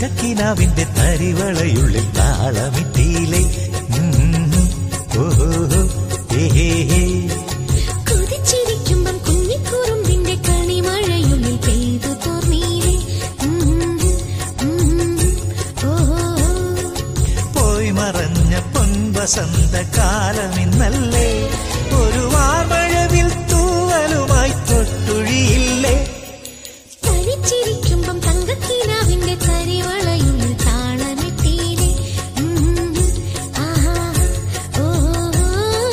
തങ്കക്കിനാവിന്റെ തരിവളയുള്ളിൽ താളമിട്ടിയിലെ ഓഹോ ഏഹേ കൊതിച്ചിരിക്കുമ്പം കുഞ്ഞിക്കുറുമ്പിന്റെ കണിമഴയുള്ളിൽ പെയ്തു തോർന്നീരേ ഓഹോ പോയി മറഞ്ഞ പൊൻവസന്ത കാലമിന്നല്ലേ ഒരു വാർമഴവിൽ തൂവലുമായി തൊട്ടുഴിയില്ലേ തനിച്ചിരിക്കുമ്പം തങ്കക്കിനാവിന്റെ തരിവളയുള്ളിൽ താളമിട്ടീരേ ആഹാ ഓഹോ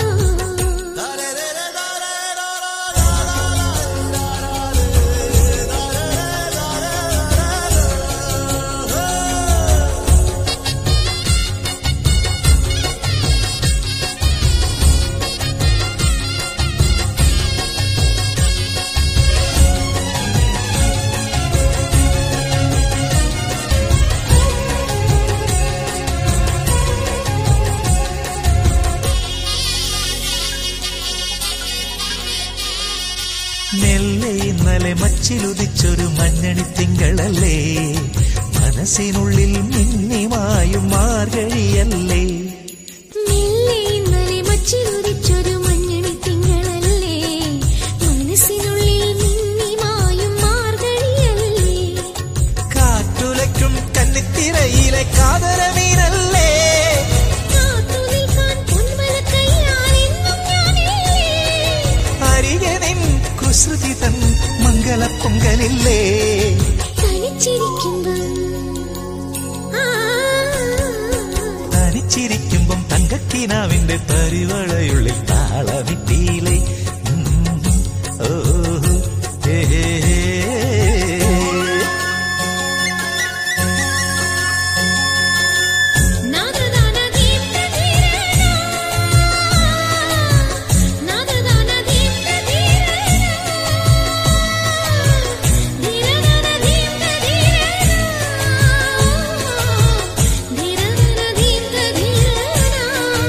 നെല്ലെ ഇന്നലെ മച്ചിലുദിച്ചൊരു മഞ്ഞണി തിങ്കളല്ലേ മനസ്സിനുള്ളിൽ മിന്നിമായും മാർഗഴിയല്ലേ മെല്ലെ ഇന്നലെ മച്ചിലുദിച്ചൊരു മഞ്ഞണി തിങ്കളല്ലേ മനസ്സിനുള്ളിൽ മിന്നിമായും മാർഗഴിയല്ലേ കാറ്റുലയ്ക്കും കന്നിത്തിരയിലെ കാതരമീനല്ലേ കാത്തു നിൽക്കാൻ പൊന്മലക്കയ്യാലെന്നും ഞാനില്ലേ അരികെ നിൻ കുസൃതി തൻ മംഗള പൊങ്കലില്ലേ തനിച്ചിരിക്കുമ്പം ആ തനിച്ചിരിക്കുമ്പം തങ്കക്കിനാവിന്റെ തരിവളയുള്ളിൽ താളമിട്ടിയിലെ ഓ ഏ നാദദാന ദീപ്ത ധീരനാ നാദദാന ദീപ്ത ധീരനാ ധീരദാന ദീപ്ത ധീരനാ ധീരദാന ദീപ്ത ധീരനാ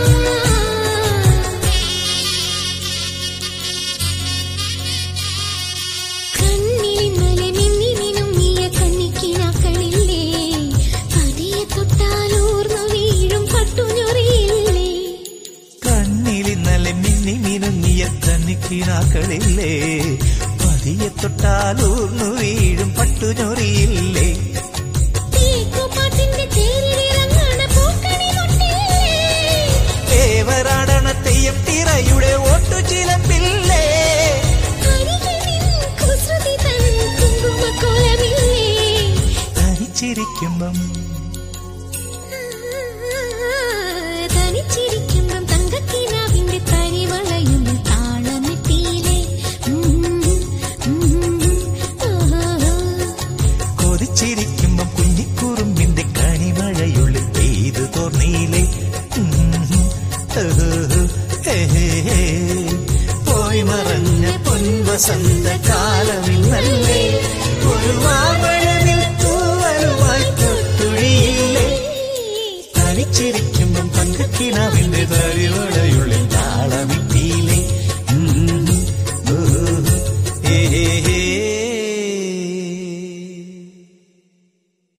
കണ്ണിലിന്നലെ മിന്നി മിനുങ്ങിയ കന്നിക്കിനാക്കളില്ലേ പതിയെ തൊട്ടാലൂർന്നു വീഴും പട്ടുഞ്ഞൊറിയില്ലേ കണ്ണിലിന്നലെ മിന്നി മിനുങ്ങിയ കന്നിക്കിനാക്കളില്ലേ പതിയെ തൊട്ടാലൂർന്നു വീഴും പട്ടുചൊറിയില്ലേ തേക്കുപാട്ടിന്റെ തേരിലിറങ്ങണ പൂക്കണി തൊട്ടില്ലേ ദേവരാടണ തെയ്യം തിറയുടെ ഓട്ടുചിലമ്പില്ലേ അരികെ നിൻ കുസൃതി തൻ കുങ്കുമക്കോലമില്ലേ തനിച്ചിരിക്കുമ്പം തനിച്ചിരിക്കുമ്പം തങ്കക്കിനാവിന്റെ തരിവളയും താളമിട്ടിയില്ലേ കൊതിച്ചിരിക്കുമ്പം കുഞ്ഞിക്കുറുമ്പിന്റെ കണിമഴയുള്ളിൽ പെയ്തു തോർന്നീലേ പോയി മറഞ്ഞ പൊൻവസന്ത കാലമിന്നല്ലേ ഒരു വാമഴവിൽ തൂവലുമായി തൊട്ടുഴിയില്ലേ തനിച്ചിരിക്കുമ്പം തങ്കക്കിനാവിന്റെ തരിവളയുള്ളിൽ താളമിട്ട